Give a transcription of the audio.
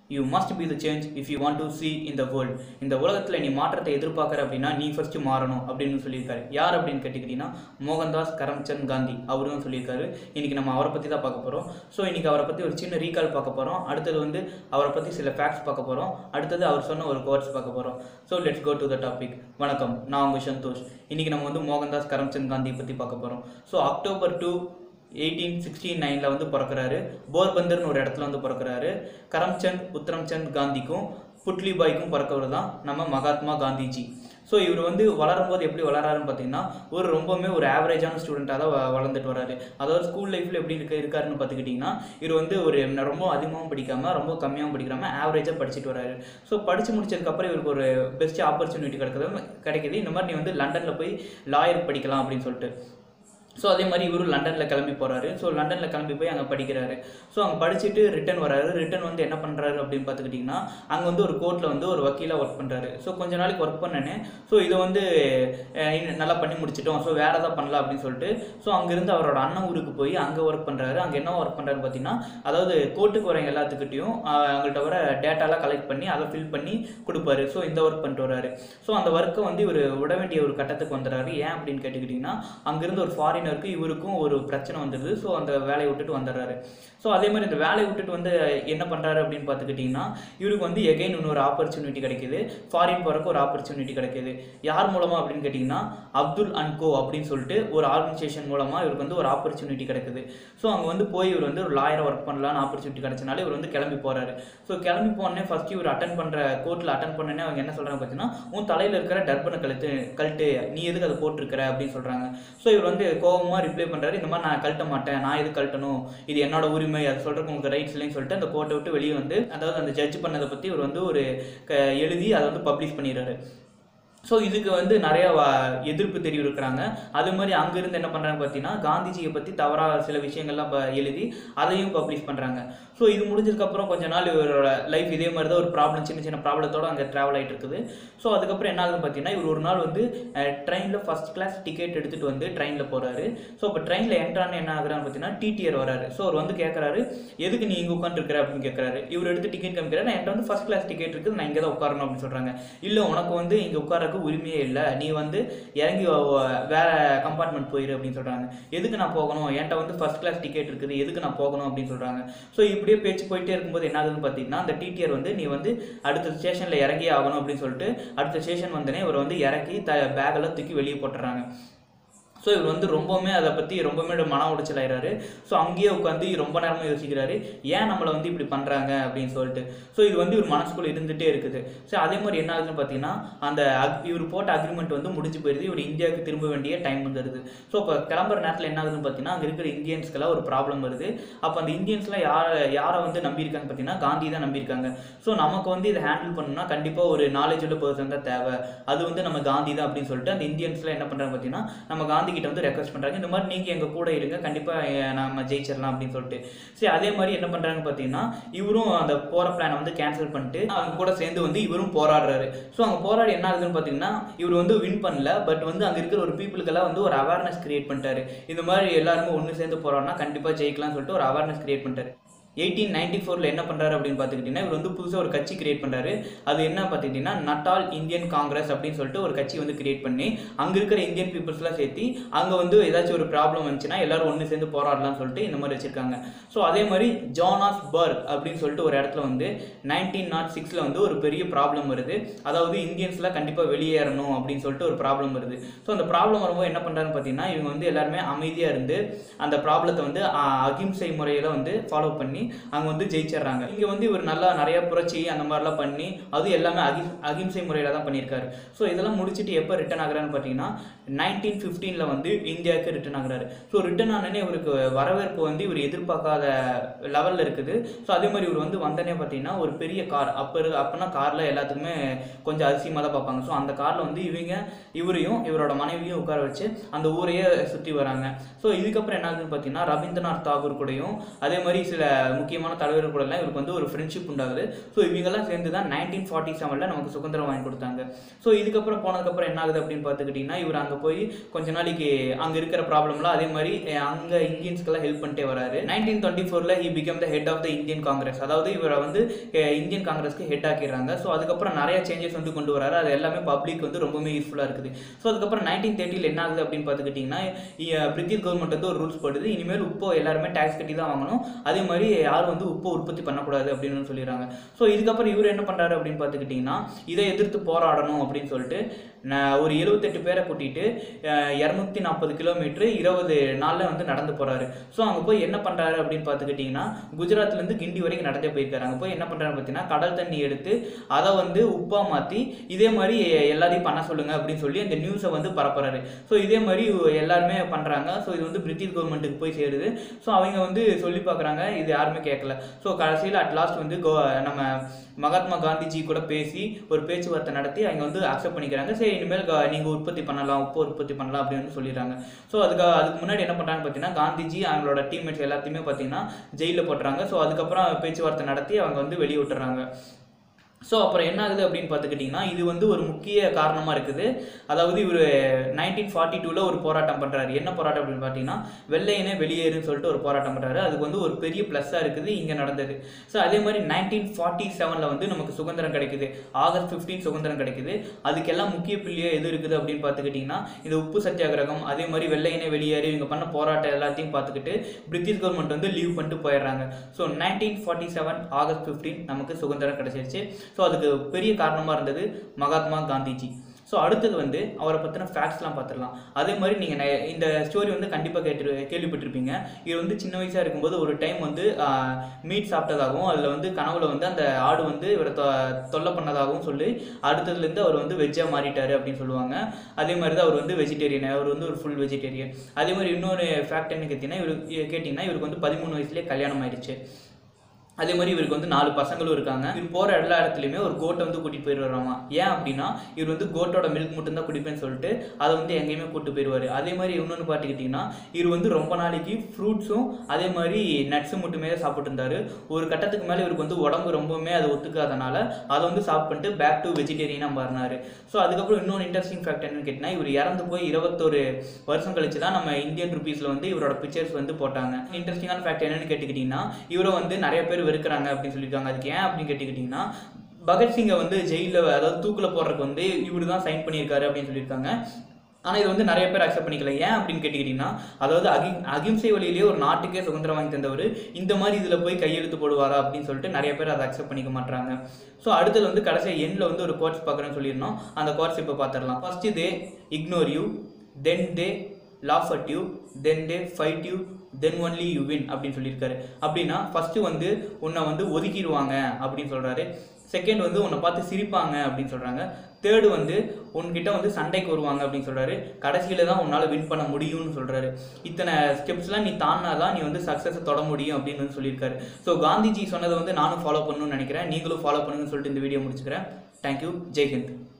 you must be the change if you want to see in the world இந்த உலகத்தில் நீ மாற்றத்தை எதிர்பார்க்குற அப்படின்னா நீ ஃபர்ஸ்ட் மாறணும் அப்படின்னு சொல்லியிருக்காரு யார் அப்படின்னு கேட்டுக்கிட்டீங்கன்னா மோகன்தாஸ் கரம்சந்த் காந்தி அவரும் சொல்லியிருக்காரு இன்னைக்கு நம்ம அவரை பற்றி தான் பார்க்க போகிறோம் ஸோ இன்னைக்கு அவரை பற்றி ஒரு சின்ன ரீகால் பார்க்க போகிறோம் அடுத்தது வந்து அவரை பற்றி சில ஃபேக்ட்ஸ் பார்க்க போகிறோம் அடுத்தது அவர் சொன்ன ஒரு கோர்ஸ் பார்க்க போகிறோம் so let's go to the topic வணக்கம் நான் உங்கள் சந்தோஷ் இன்னைக்கு நம்ம வந்து மோகன்தாஸ் கரம்சந்த் காந்தி பற்றி பார்க்க போகிறோம் so October two eighteen sixty நைனில் வந்து பிறக்கிறாரு போர்பந்தர்னு ஒரு இடத்துல வந்து பிறக்கிறாரு கரம்சந்த் உத்தரம்சந்த் காந்திக்கும் புட்லிபாய்க்கும் பிறக்கவர் தான் நம்ம மகாத்மா காந்திஜி ஸோ இவர் வந்து வளரும்போது எப்படி வளராருன்னு பார்த்தீங்கன்னா ஒரு ரொம்பவுமே ஒரு ஆவரேஜான ஸ்டூடெண்ட்டாக தான் வ- வளர்ந்துட்டு வராரு அதாவது ஸ்கூல் லைஃப்பில் எப்படி இருக்க இருக்காருன்னு பார்த்துக்கிட்டிங்கன்னா இவர் வந்து ஒரு ரொம்ப அதிகமாகவும் படிக்காம ரொம்ப கம்மியாகவும் படிக்காம ஆவரேஜாக படிச்சுட்டு வராரு ஸோ படித்து முடிச்சதுக்கப்புறம் இவருக்கு ஒரு பெஸ்ட் ஆப்பர்ச்சுனிட்டி கிடைக்கிறது கிடைக்குது இந்த மாதிரி நீ வந்து லண்டனில் போய் லாயர் படிக்கலாம் அப்படின்னு சொல்லிட்டு ஸோ அதே மாதிரி இவரும் லண்டனில் கிளம்பி போகிறாரு ஸோ லண்டனில் கிளம்பி போய் அங்கே படிக்கிறாரு ஸோ அங்கே படிச்சுட்டு ரிட்டர்ன் வராரு ரிட்டர்ன் வந்து என்ன பண்ணுறாரு அப்படின்னு பார்த்துக்கிட்டிங்கன்னா அங்கே வந்து ஒரு கோர்ட்டில் வந்து ஒரு வக்கீலாக ஒர்க் பண்ணுறாரு ஸோ கொஞ்ச நாளைக்கு ஒர்க் பண்ணனே ஸோ இதை வந்து அஹ், இன்னும் நல்லா பண்ணி முடிச்சிட்டோம் ஸோ வேறு எதாவது பண்ணலாம் அப்படின்னு சொல்லிட்டு ஸோ அங்கேருந்து அவரோட அண்ணன் ஊருக்கு போய் அங்கே ஒர்க் பண்ணுறாரு அங்கே என்ன ஒர்க் பண்ணுறாரு பார்த்தீங்கன்னா அதாவது கோர்ட்டுக்கு வரவங்க எல்லாத்துக்கிட்டையும் அஹ், அவங்கள்ட்ட வர டேட்டாலாம் கலெக்ட் பண்ணி அதை ஃபில் பண்ணி கொடுப்பாரு ஸோ இந்த ஒர்க் பண்ணிட்டு வராரு ஸோ அந்த ஒர்க்கை வந்து இவர் விட வேண்டிய ஒரு கட்டத்துக்கு வந்துடுறாரு ஏன் அப்படின்னு கேட்டுக்கிட்டிங்கன்னா அங்கேருந்து ஒரு ஃபாரினருக்கு இவருக்கும் ஒரு பிரச்சனை வந்துடுது ஸோ அந்த வேலையை விட்டுட்டு வந்துடுறாரு ஸோ அதே மாதிரி இந்த வேலையை விட்டுட்டு வந்து என்ன பண்ணுறாரு அப்படின்னு பார்த்துக்கிட்டிங்கன்னா இவருக்கு வந்து எகைன் இன்னொரு ஆப்பர்ச்சுனிட்டி கிடைக்குது ஃபாரின் போகிறக்கு ஒரு ஆப்பர்ச்சுனிட்டி கிடைக்குது யார் மூலமாக அப்படின்னு கேட்டிங்கன்னா அப்துல் அன்கோ அப்படின்னு சொல்லிட்டு ஒரு ஆர்கனைசேஷன் மூலமாக இவருக்கு வந்து ஒரு ஆப்பர்ச்சுனிட்டி கிடைக்குது ஸோ அங்கே வந்து போய் இவர் வந்து ஒரு லாயரை ஒர்க் பண்ணலான்னு ஆப்பர்ச்சுனிட்டி கிடைச்சனால இவர் வந்து கிளம்பி போகிறாரு ஸோ கிளம்பி போனே ஃபர்ஸ்ட் இவர் அட்டன் பண்ணுற கோர்ட்டில் அட்டன் பண்ணனே அவங்க என்ன சொல்கிறாங்க பார்த்தீங்கன்னா உன் தலையில் இருக்கிற டர்பனை கழுத்து கழட்டு நீ எதுக்கு அதை போட்டிருக்கிற அப்படின்னு சொல்கிறாங்க ஸோ இவர் வந்து கோபமாக ரிப்ளை பண்ணுறாரு இந்த மாதிரி நான் கழட்ட மாட்டேன் நான் எது கழட்டணும் இது என்னோட உரிமை அது சொல்கிறதுக்கு உங்களுக்கு ரைட்ஸ் இல்லைன்னு சொல்லிட்டு அந்த கோர்ட்டை விட்டு வெளியே வந்து அதாவது அந்த ஜட்ஜ் பண்ணதை பற்றி இவர் வந்து ஒரு க எழுதி அதை வந்து பப்ளிஷ் பண்ணிடுறாரு ஸோ இதுக்கு வந்து நிறைய வ- எதிர்ப்பு தெரிவிக்கிறாங்க அது மாதிரி அங்கிருந்து என்ன பண்ணுறாங்க பார்த்தீங்கன்னா காந்திஜியை பற்றி தவறாக சில விஷயங்கள்லாம் ப- எழுதி அதையும் பப்ளிஷ் பண்ணுறாங்க ஸோ இது முடிஞ்சதுக்கப்புறம் கொஞ்ச நாள் இவரோட லைஃப் இதே மாதிரி தான் ஒரு ப்ராப்ளம் சின்ன சின்ன ப்ராப்ளத்தோட அங்கே ட்ராவல் ஆகிட்டு இருக்குது ஸோ அதுக்கப்புறம் என்ன ஆகுதுன்னு பார்த்தீங்கன்னா இவர் ஒரு நாள் வந்து ட்ரெயினில் ஃபர்ஸ்ட் கிளாஸ் டிக்கெட் எடுத்துகிட்டு வந்து ட்ரெயினில் போகிறாரு ஸோ இப்போ ட்ரெயினில் என்ட்ரான்னு என்ன ஆகுறான்னு பார்த்தீங்கன்னா டிடிஆர் வராரு ஸோ அவர் வந்து கேட்குறாரு எதுக்கு நீ இங்கே உட்காந்துருக்கிற அப்படின்னு கேட்குறாரு இவர் எடுத்து டிக்கெட் காமிக்கிறாரு என்கிட்ட வந்து ஃபர்ஸ்ட் கிளாஸ் டிக்கெட் இருக்குது நான் இங்கே தான் உட்காரணும் அப்படின்னு சொல்கிறாங்க இல்லை உனக்கு வந்து இங்கே உட்காரக்கு உரிமையே இல்லை நீ வந்து இறங்கி வ- வ- வேற கம்பார்ட்மெண்ட் போயிரு அப்படின்னு சொல்கிறாங்க எதுக்கு நான் போகணும் என்கிட்ட வந்து ஃபர்ஸ்ட் கிளாஸ் டிக்கெட் இருக்குது எதுக்கு நான் போகணும் அப்படின்னு சொல்கிறாங்க ஸோ இப்படியே பேச்சு போயிட்டே இருக்கும்போது என்ன ஆகுதுன்னு பார்த்தீங்கன்னா அந்த டிடிஆர் வந்து நீ வந்து அடுத்த ஸ்டேஷனில் இறங்கி ஆகணும் அப்படின்னு சொல்லிட்டு அடுத்த ஸ்டேஷன் வந்தனே இவர் வந்து இறக்கி த பேக்கெல்லாம் தூக்கி வெளியே போட்டுறாங்க ஸோ இவர் வந்து ரொம்பவுமே அதை பற்றி ரொம்பவுமே மன உடைச்சல் ஆயிடுறாரு ஸோ அங்கேயே உட்காந்து ரொம்ப நேரமாக யோசிக்கிறாரு ஏன் நம்மளை வந்து இப்படி பண்ணுறாங்க அப்படின்னு சொல்லிட்டு ஸோ இது வந்து இவர் மனசுக்குள்ள இருந்துகிட்டே இருக்குது ஸோ அதே மாதிரி என்ன ஆகுதுன்னு பார்த்தீங்கன்னா அந்த ag- இவர் போட்ட அக்ரிமெண்ட் வந்து முடிஞ்சு போயிடுது இவர் இந்தியாவுக்கு திரும்ப வேண்டிய டைம் வந்துடுது ஸோ இப்போ கிளம்புற நேரத்தில் என்ன ஆகுதுன்னு பார்த்தீங்கன்னா அங்கே இருக்கிற இந்தியன்ஸ்க்கெல்லாம் ஒரு ப்ராப்ளம் வருது அப்போ அந்த இந்தியன்ஸ்லாம் யாரை யாரை வந்து நம்பியிருக்காங்க பார்த்தீங்கன்னா காந்தி தான் நம்பியிருக்காங்க ஸோ நமக்கு வந்து இதை ஹேண்டில் பண்ணணும்னா கண்டிப்பாக ஒரு நாலேஜ் உள்ள பர்சன் தான் தேவை அது வந்து நம்ம காந்தி தான் அப்படின்னு சொல்லிட்டு அந்த இந்தியன்ஸ்லாம் என்ன பண்ணுறாங்க பார்த்தீங்கன்னா நம்ம காந்தி கிட்ட வந்து ரெக்வஸ்ட் பண்ணுறாங்க இந்த மாதிரி நீங்கள் எங்கள் கூட இருங்க கண்டிப்பாக நம்ம ஜெயிச்சிடலாம் அப்படின்னு சொல்லிட்டு சரி அதே மாதிரி என்ன பண்ணுறாங்க பார்த்தீங்கன்னா இவரும் அந்த போகிற பிளானை வந்து கேன்சல் பண்ணிட்டு அவங்க கூட சேர்ந்து வந்து இவரும் போராடுறாரு ஸோ அங்கே போராடி என்ன ஆகுதுன்னு பார்த்தீங்கன்னா இவர் வந்து வின் பண்ணல பட் வந்து அங்கே இருக்கிற ஒரு பீப்புளுக்கெல்லாம் வந்து ஒரு அவேர்னஸ் கிரியேட் பண்ணிட்டாரு இந்த மாதிரி எல்லாருமே ஒன்று சேர்ந்து போராடினா கண்டிப்பாக ஜெயிக்கலாம்னு சொல்லிட்டு ஒரு அவேர்னஸ் கிரியேட் பண்ணிட்டாரு எயிட்டீன் நைன்டி ஃபோரில் என்ன பண்ணுறாரு அப்படின்னு பார்த்துக்கிட்டிங்கன்னா இவர் வந்து புதுசாக ஒரு கட்சி கிரியேட் பண்ணுறாரு அது என்ன பார்த்துக்கிட்டிங்கன்னா நட்டால் இந்தியன் காங்கிரஸ் அப்படின்னு சொல்லிட்டு ஒரு கட்சி வந்து கிரியேட் பண்ணி அங்கே இருக்கிற இந்தியன் பீப்புள்ஸ்லாம் சேர்த்து அங்கே வந்து ஏதாச்சும் ஒரு ப்ராப்ளம் வந்துச்சுன்னா எல்லாரும் ஒன்று சேர்ந்து போராடலாம்னு சொல்லிட்டு இந்த மாதிரி வச்சுருக்காங்க ஸோ அதே மாதிரி ஜானாஸ் பர்க் அப்படின்னு சொல்லிட்டு ஒரு இடத்துல வந்து நைன்டீன் நாட் சிக்ஸில் வந்து ஒரு பெரிய ப்ராப்ளம் வருது அதாவது இந்தியன்ஸ்லாம் கண்டிப்பாக வெளியேறணும் அப்படின்னு சொல்லிட்டு ஒரு ப்ராப்ளம் வருது ஸோ அந்த ப்ராப்ளம் வரும்போது என்ன பண்ணுறான்னு பார்த்தீங்கன்னா இவங்க வந்து எல்லாருமே அமைதியாக இருந்து அந்த ப்ராப்ளத்தை வந்து ஆ, அகிம்சை முறையில் வந்து ஃபாலோ பண்ணி அங்கே வந்து ஜெயிச்சிடுறாங்க இங்கே வந்து இவர் நல்லா நிறைய புரட்சி அந்த மாதிரிலாம் பண்ணி அது எல்லாமே அகி அகிம்சை முறையில் தான் பண்ணியிருக்காரு ஸோ இதெல்லாம் முடிச்சுட்டு எப்போ ரிட்டர்ன் ஆகுறான்னு பார்த்தீங்கன்னா நைன்டீன் ஃபிஃப்டீனில் வந்து இந்தியாவுக்கு ரிட்டர்ன் ஆகுறாரு ஸோ ரிட்டர்ன் ஆனனே இவருக்கு வரவேற்பு வந்து இவர் எதிர்பார்க்காத லெவலில் இருக்குது ஸோ அதே மாதிரி இவர் வந்து வந்தனே பார்த்தீங்கன்னா ஒரு பெரிய கார் அப்போ இரு அப்போனா காரில் எல்லாத்துக்குமே கொஞ்சம் அதிசயமாக தான் பார்ப்பாங்க ஸோ அந்த காரில் வந்து இவங்க இவரையும் இவரோட மனைவியும் உட்கார வச்சு அந்த ஊரையே சுற்றி வராங்க ஸோ இதுக்கப்புறம் என்ன ஆகுதுன்னு பார்த்தீங்கன்னா ரவீந்திரநாத் தாகூர் கூடயும் அதே மாதிரி சில முக்கியமான தலைவர்கள் கூடலாம் இவருக்கு வந்து ஒரு ஃப்ரெண்ட்ஷிப் உண்டாகுது ஸோ இவங்கெல்லாம் சேர்ந்து தான் நைன்டீன் ஃபார்ட்டி செவனில் நமக்கு சுதந்திரம் வாங்கி கொடுத்தாங்க ஸோ இதுக்கப்புறம் போனதுக்கப்புறம் என்ன ஆகுது அப்படின்னு பார்த்துக்கிட்டிங்கன்னா இவர் அங்கே போய் கொஞ்ச நாளைக்கு அங்கே இருக்கிற ப்ராப்ளம்லாம் அதே மாதிரி அங்கே இந்தியன்ஸ்க்கெல்லாம் ஹெல்ப் பண்ணிட்டே வராரு நைன்டீன் டுவெண்ட்டி ஃபோரில் he became the head of the Indian Congress அதாவது இவரை வந்து அஹ், இந்தியன் காங்கிரஸ்க்கு ஹெட் ஆக்கிடுறாங்க ஸோ அதுக்கப்புறம் நிறைய சேஞ்சஸ் வந்து கொண்டு வராரு அது எல்லாமே பப்ளிக் வந்து ரொம்பவே யூஸ்ஃபுல்லாக இருக்குது ஸோ அதுக்கப்புறம் நைன்டீன் தேர்ட்டியில் என்ன ஆகுது அப்படின்னு பார்த்துக்கிட்டிங்கன்னா இ- பிரிட்டிஷ் கவர்மெண்ட் வந்து ஒரு ரூல்ஸ் போடுது இனிமேல் உப்போ எல்லாருமே டேக்ஸ் கட்டி தான் வாங்கணும் அதே மாதிரி யாரும் வந்து உப்பை உற்பத்தி பண்ணக்கூடாது அப்படின்னு சொல்லிடுறாங்க ஸோ இதுக்கப்புறம் இவர் என்ன பண்ணுறாரு அப்படின்னு பார்த்துக்கிட்டிங்கன்னா இதை எதிர்த்து போராடணும் அப்படின்னு சொல்லிட்டு நான் ஒரு எழுபத்தெட்டு பேரை கூட்டிட்டு இரநூத்தி நாற்பது கிலோமீட்டர் இருபது நாளில் வந்து நடந்து போகிறாரு ஸோ அங்கே போய் என்ன பண்ணுறாரு அப்படின்னு பார்த்துக்கிட்டிங்கன்னா குஜராத்லேருந்து கிண்டி வரைக்கும் நடந்தே போயிருக்காரு அங்கே போய் என்ன பண்ணுறாரு பார்த்தீங்கன்னா கடல் தண்ணி எடுத்து அதை வந்து உப்பா மாற்றி இதே மாதிரி எல்லாரையும் பண்ண சொல்லுங்க அப்படின்னு சொல்லி அந்த நியூஸை வந்து பரப்புறாரு ஸோ இதே மாதிரி எல்லாருமே பண்ணுறாங்க ஸோ இது வந்து பிரிட்டிஷ் கவர்மெண்ட்டுக்கு போய் சேருது ஸோ அவங்க வந்து சொல்லி பார்க்குறாங்க இது யாருமே கேட்கல ஸோ கடைசியில் அட் லாஸ்ட் வந்து கோ நம்ம மகாத்மா காந்திஜி கூட பேசி ஒரு பேச்சுவார்த்தை நடத்தி அவங்க வந்து அக்செப்ட் பண்ணிக்கிறாங்க சரி இனிமேல் க- நீங்க உற்பத்தி பண்ணலாம் உப்பு உற்பத்தி பண்ணலாம் அப்படின்னு வந்து சொல்லிடுறாங்க ஸோ அதுக்கு அதுக்கு முன்னாடி என்ன பண்றாங்க பார்த்தீங்கன்னா காந்திஜி அவங்களோட டீம்மேட்ஸ் எல்லாத்தையுமே பார்த்தீங்கன்னா ஜெயிலில் போட்டுறாங்க ஸோ அதுக்கப்புறம் பேச்சுவார்த்தை நடத்தி அவங்க வந்து வெளியே விட்டுறாங்க ஸோ அப்புறம் என்ன ஆகுது அப்படின்னு பார்த்துக்கிட்டிங்கன்னா இது வந்து ஒரு முக்கிய காரணமாக இருக்குது அதாவது இவர் நைன்டீன் ஃபார்ட்டி டூவில் ஒரு போராட்டம் பண்ணுறாரு என்ன போராட்டம் அப்படின்னு பார்த்தீங்கன்னா வெள்ளையனே வெளியேறுன்னு சொல்லிட்டு ஒரு போராட்டம் பண்ணுறாரு அதுக்கு வந்து ஒரு பெரிய ப்ளஸ்ஸாக இருக்குது இங்கே நடந்தது ஸோ அதே மாதிரி நைன்டீன் ஃபார்ட்டி செவனில் வந்து நமக்கு சுதந்திரம் கிடைக்குது ஆகஸ்ட் 15 சுதந்திரம் கிடைக்குது அதுக்கெல்லாம் முக்கிய புள்ளியாக எது இருக்குது அப்படின்னு பார்த்துக்கிட்டிங்கன்னா இந்த உப்பு சத்தியாகிரகம் அதே மாதிரி வெள்ளையனே வெளியேறி இவங்க பண்ண போராட்டம் எல்லாத்தையும் பார்த்துக்கிட்டு பிரிட்டிஷ் கவர்மெண்ட் வந்து லீவ் பண்ணிட்டு போயிடுறாங்க so nineteen forty seven August 15 நமக்கு சுதந்திரம் கிடைச்சிருச்சு ஸோ அதுக்கு பெரிய காரணமாக இருந்தது மகாத்மா காந்திஜி ஸோ அடுத்தது வந்து அவரை பற்றின ஃபேக்ட்ஸ்லாம் பார்த்துடலாம் அதே மாதிரி நீங்கள் இந்த ஸ்டோரி வந்து கண்டிப்பாக கேட்டு கேள்விப்பட்டிருப்பீங்க இது வந்து சின்ன வயசாக இருக்கும்போது ஒரு டைம் வந்து மீட் சாப்பிட்டதாகவும் அதில் வந்து கனவுல வந்து அந்த ஆடு வந்து இவரை தொ தொல்லை பண்ணதாகவும் சொல்லி அடுத்ததுலேருந்து அவர் வந்து வெஜ்ஜாக மாறிட்டாரு அப்படின்னு சொல்லுவாங்க அதே மாதிரி தான் அவர் வந்து வெஜிடேரியன் அவர் வந்து ஒரு ஃபுல் வெஜிடேரியன் அதே மாதிரி இன்னொரு ஃபேக்ட் என்ன கேட்டிங்கன்னா இவரு கேட்டிங்கன்னா இவருக்கு வந்து பதிமூணு வயசுலேயே கல்யாணம் ஆயிடுச்சு அதே மாதிரி இவருக்கு வந்து நாலு பசங்களும் இருக்காங்க இவர் போகிற எல்லா இடத்துலையுமே ஒரு கோட்டை வந்து கூட்டிட்டு போயிடுவாராமா ஏன் அப்படின்னா இவர் வந்து கோட்டோட மில்க் மட்டும் தான் குடிப்பேன்னு சொல்லிட்டு அதை வந்து எங்கேயுமே கூட்டு போயிடுவார் அதே மாதிரி இன்னொன்று பார்த்துக்கிட்டிங்கன்னா இவர் வந்து ரொம்ப நாளைக்கு ஃப்ரூட்ஸும் அதே மாதிரி நட்ஸும் மட்டுமே தான் சாப்பிட்டு இருந்தாரு ஒரு கட்டத்துக்கு மேலே இவருக்கு வந்து உடம்பு ரொம்பவுமே அதை ஒத்துக்காதனால அதை வந்து சாப்பிட்டு பேக் டு வெஜிடேரியனாக மாறினாரு ஸோ அதுக்கப்புறம் இன்னொரு இன்ட்ரெஸ்டிங் ஃபேக்ட் என்னன்னு கேட்டிங்கன்னா இவர் இறந்து போய் இருபத்தொரு வருஷம் கழிச்சு தான் நம்ம இந்தியன் ருபீஸில் வந்து இவரோட பிக்சர்ஸ் வந்து போட்டாங்க இன்ட்ரெஸ்டிங்கான ஃபேக்ட் என்னன்னு கேட்டுக்கிட்டிங்கன்னா இவரை வந்து நிறைய பேர் வெறுக்கிறாங்க அப்படின்னு சொல்லியிருக்காங்க அதுக்கு ஏன் அப்படின்னு கேட்டுக்கிட்டிங்கன்னா பகத்சிங்கை வந்து ஜெயிலில் அதாவது தூக்கில் போடுறதுக்கு வந்து இவரு தான் சைன் பண்ணியிருக்காரு அப்படின்னு சொல்லியிருக்காங்க ஆனால் இது வந்து நிறைய பேர் அக்செப்ட் பண்ணிக்கல ஏன் அப்படின்னு கேட்டுக்கிட்டிங்கன்னா அதாவது அகி அகிம்சை வழியிலேயே ஒரு நாட்டுக்கே சுதந்திரம் வாங்கி தந்தவர் இந்த மாதிரி இதில் போய் கையெழுத்து போடுவாரா அப்படின்னு சொல்லிட்டு நிறைய பேர் அதை அக்செப்ட் பண்ணிக்க மாட்டாங்க ஸோ அடுத்தது வந்து கடைசியாக எண்ணில் வந்து ஒரு கோர்ஸ் பார்க்குறேன்னு சொல்லியிருந்தோம் அந்த கோர்ஸ் இப்போ பார்த்துடலாம் first they ignore you then they laugh at you then they fight you then only you win அப்படின்னு சொல்லியிருக்காரு அப்படின்னா ஃபர்ஸ்ட் வந்து உன்னை வந்து ஒதுக்கிடுவாங்க அப்படின்னு சொல்றாரு செகண்ட் வந்து உன்னை பார்த்து சிரிப்பாங்க அப்படின்னு சொல்றாங்க தேர்டு வந்து உன்கிட்ட வந்து சண்டைக்கு வருவாங்க அப்படின்னு சொல்றாரு கடைசியில தான் உன்னால வின் பண்ண முடியும்னு சொல்றாரு இத்தனை ஸ்டெப்ஸ்லாம் நீ தாண்டினாதான் நீ வந்து சக்ஸஸை தொட முடியும் அப்படின்னு வந்து சொல்லியிருக்காரு ஸோ காந்திஜி சொன்னதை வந்து நானும் ஃபாலோ பண்ணணும்னு நினைக்கிறேன் நீங்களும் ஃபாலோ பண்ணுங்கன்னு சொல்லிட்டு இந்த வீடியோ முடிச்சுக்கிறேன் தேங்க்யூ ஜெய்ஹிந்த்